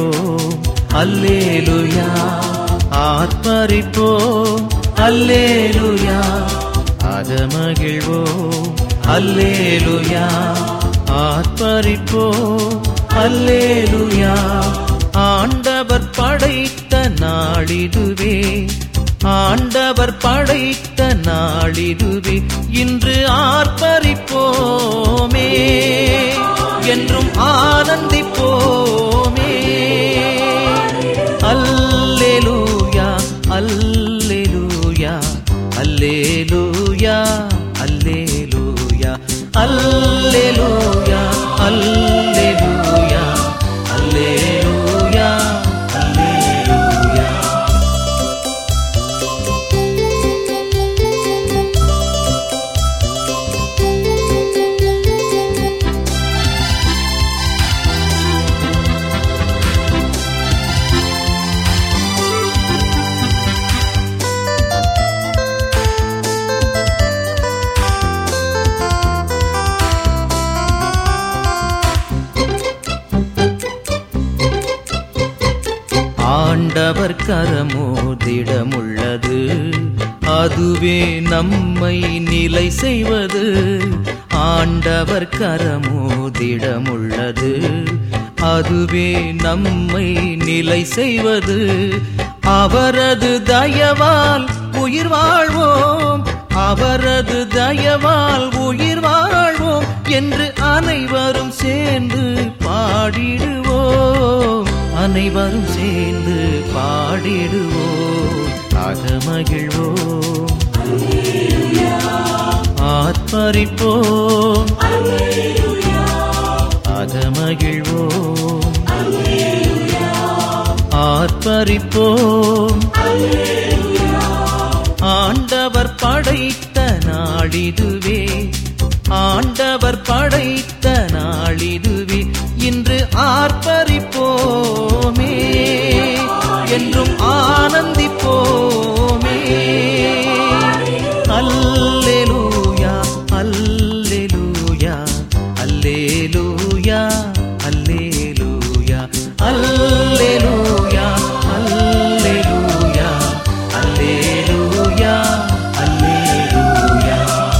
ஆர்ப்பரிப்போம் அல்லேலுயா ஆர்ப்பரிப்போம் அல்லேலுயா அகமகிழ்வோம் அல்லேலுயா ஆர்ப்பரிப்போம் அல்லேலுயா ஆண்டவர் படைத்த நாளிதுவே ஆண்டவர் படைத்த நாளிதுவே இன்று ஆர்ப்பரிப்போமே என்றும் ஆனந்திப்போமே அல்லேலூயா அல்லேலூயா அல்லேலூயா அல்லேலூயா அல்லேலூயா அல்லேலூயா அல்லேலூயா அல்லேலூயா ஆண்டவர் கரமோதிடமுள்ளது அதுவே நம்மை நிலை செய்வது ஆண்டவர் கரமோதிடமுள்ளது அதுவே நம்மை நிலை செய்வது அவரது தயவால் உயிர் வாழ்வோம் அவரது தயவால் உயிர் வாழ்வோம் என்று அனைவரும் சேர்ந்து பாடிடுவோம் அனைவரும் சேர்ந்து பாடிடுவோம் அகமகிழ்வோம் ஆர்ப்பரிப்போம் அகமகிழ்வோம் ஆர்ப்பரிப்போம் ஆண்டவர் படைத்த நாளிதுவே ஆண்டவர் படைத்த நாளிதுவே இன்று ஆர்ப்பரிப்போமே என்றும் ஆனந்திப்போமே அல்லேலூயா அல்லேலூயா அல்லேலூயா அல்லேலூயா அல்லேலூயா அல்லேலூயா அல்லேலூயா அல்லேலூயா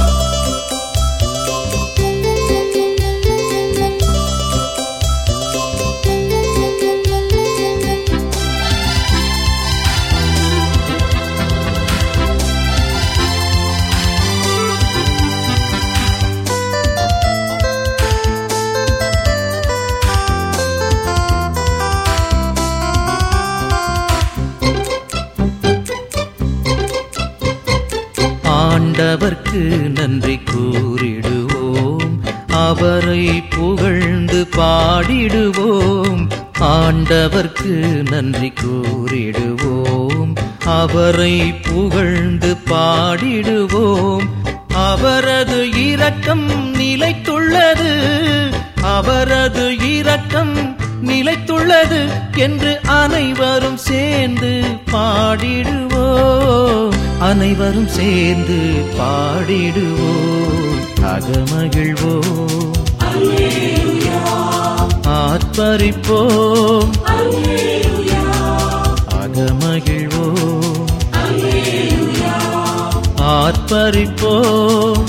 ஆண்டவர்க்கு நன்றி கூறிடுவோம் அவரை புகழ்ந்து பாடிடுவோம் ஆண்டவர்க்கு நன்றி கூறிடுவோம் அவரை புகழ்ந்து பாடிடுவோம் அவரது இரக்கம் நிலைத்துள்ளது அவரது இரக்கம் நிலைத்துள்ளது என்று அனைவரும் சேர்ந்து பாடிடுவோம் அனைவரும் சேர்ந்து பாடிடுவோம் அகமகிழ்வோம் ஆர்ப்பரிப்போம் அகமகிழ்வோம் ஆர்ப்பரிப்போம்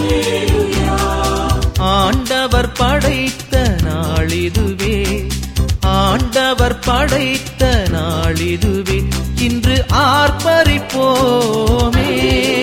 ஆண்டவர் படைத்த நாளிதுவே ஆண்டவர் படைத்த நாளிதுவே இன்று ஆர்ப்பரிப்போமே